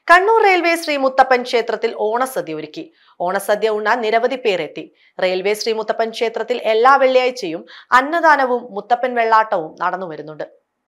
Kannur railway Shri Muthappan ക്ഷേത്രത്തിൽ ഓണസദ്യ ഒരുക്കി ഓണസദ്യ ഉണ്ണാൻ നിരവധി പേർ എത്തി റെയിൽവേ ശ്രീ മുത്തപ്പൻ ക്ഷേത്രത്തിൽ എല്ലാ വെള്ളിയാഴ്ചയും അന്നദാനവും മുത്തപ്പൻ വെള്ളാട്ടവും നടന്നു വരുന്നുണ്ട്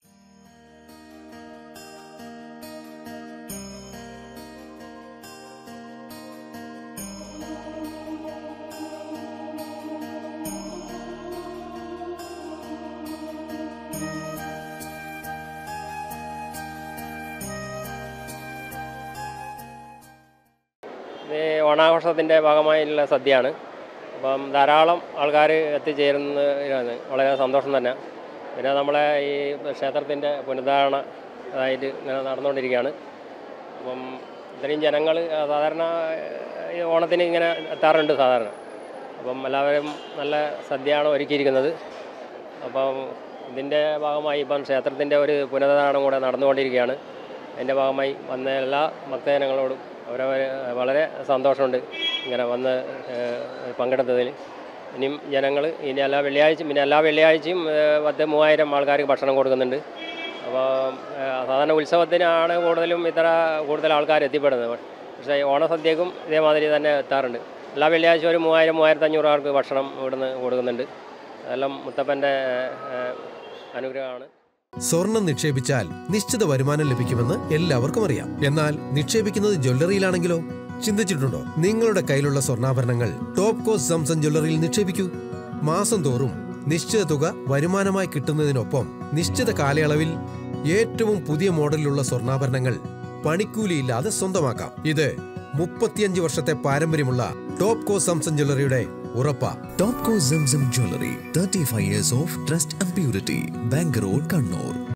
ഇത് ഓണാഘോഷത്തിൻ്റെ ഭാഗമായിട്ടുള്ള സദ്യയാണ് അപ്പം ധാരാളം ആൾക്കാർ എത്തിച്ചേരുന്നതിനാണ് വളരെ സന്തോഷം തന്നെ പിന്നെ നമ്മളെ ഈ ക്ഷേത്രത്തിൻ്റെ പുനരുദ്ധാരണ അതായിട്ട് ഇങ്ങനെ നടന്നുകൊണ്ടിരിക്കുകയാണ് അപ്പം ഇത്രയും ജനങ്ങൾ സാധാരണ ഈ ഓണത്തിന് ഇങ്ങനെ എത്താറുണ്ട് സാധാരണ അപ്പം എല്ലാവരും നല്ല സദ്യയാണ് ഒരുക്കിയിരിക്കുന്നത് അപ്പം ഇതിൻ്റെ ഭാഗമായി ഇപ്പം ക്ഷേത്രത്തിൻ്റെ ഒരു പുനരുദ്ധാരണം കൂടെ നടന്നുകൊണ്ടിരിക്കുകയാണ് അതിൻ്റെ ഭാഗമായി വന്ന എല്ലാ ഭക്തജനങ്ങളോടും അവരവർ വളരെ സന്തോഷമുണ്ട് ഇങ്ങനെ വന്ന് ഏഹ്, പങ്കെടുത്തതിൽ ഇനിയും ജനങ്ങൾ ഇനി എല്ലാ വെള്ളിയാഴ്ചയും പിന്നെ എല്ലാ വെള്ളിയാഴ്ചയും ഏഹ്, പത്ത് മൂവായിരം ആൾക്കാർക്ക് ഭക്ഷണം കൊടുക്കുന്നുണ്ട് അപ്പോൾ ഏഹ്, സാധാരണ ഉത്സവത്തിനാണ് കൂടുതലും ഇത്ര കൂടുതൽ ആൾക്കാർ എത്തിപ്പെടുന്നത് പക്ഷേ ഈ ഓണസദ്യക്കും ഇതേമാതിരി തന്നെ എത്താറുണ്ട് എല്ലാ വെള്ളിയാഴ്ച ഒരു മൂവായിരം മൂവായിരത്തി അഞ്ഞൂറ് ആൾക്ക് ഭക്ഷണം ഇവിടുന്ന് കൊടുക്കുന്നുണ്ട് അതെല്ലാം മുത്തപ്പൻ്റെ ഏഹ്, അനുഗ്രഹമാണ് സ്വർണം നിക്ഷേപിച്ചാൽ നിശ്ചിത വരുമാനം ലഭിക്കുമെന്ന് എല്ലാവർക്കും അറിയാം എന്നാൽ നിക്ഷേപിക്കുന്നത് ജ്വല്ലറിയിലാണെങ്കിലോ ചിന്തിച്ചിട്ടുണ്ടോ നിങ്ങളുടെ കയ്യിലുള്ള സ്വർണ്ണാഭരണങ്ങൾ ടോപ്പ് കോസ്റ്റ് സംസൺ ജ്വല്ലറിയിൽ നിക്ഷേപിക്കൂ മാസം തോറും നിശ്ചിത തുക വരുമാനമായി കിട്ടുന്നതിനൊപ്പം നിശ്ചിത കാലയളവിൽ ഏറ്റവും പുതിയ മോഡലിലുള്ള സ്വർണ്ണാഭരണങ്ങൾ പണിക്കൂലിയില്ലാതെ സ്വന്തമാക്കാം ഇത് മുപ്പത്തിയഞ്ച് വർഷത്തെ പാരമ്പര്യമുള്ള ടോപ്പ് കോസ്റ്റ് സംസൺ ജ്വല്ലറിയുടെ ഉറപ്പാ Topco Zim Zim Jewelry, 35 years of trust and purity. Bank Road, Kannur.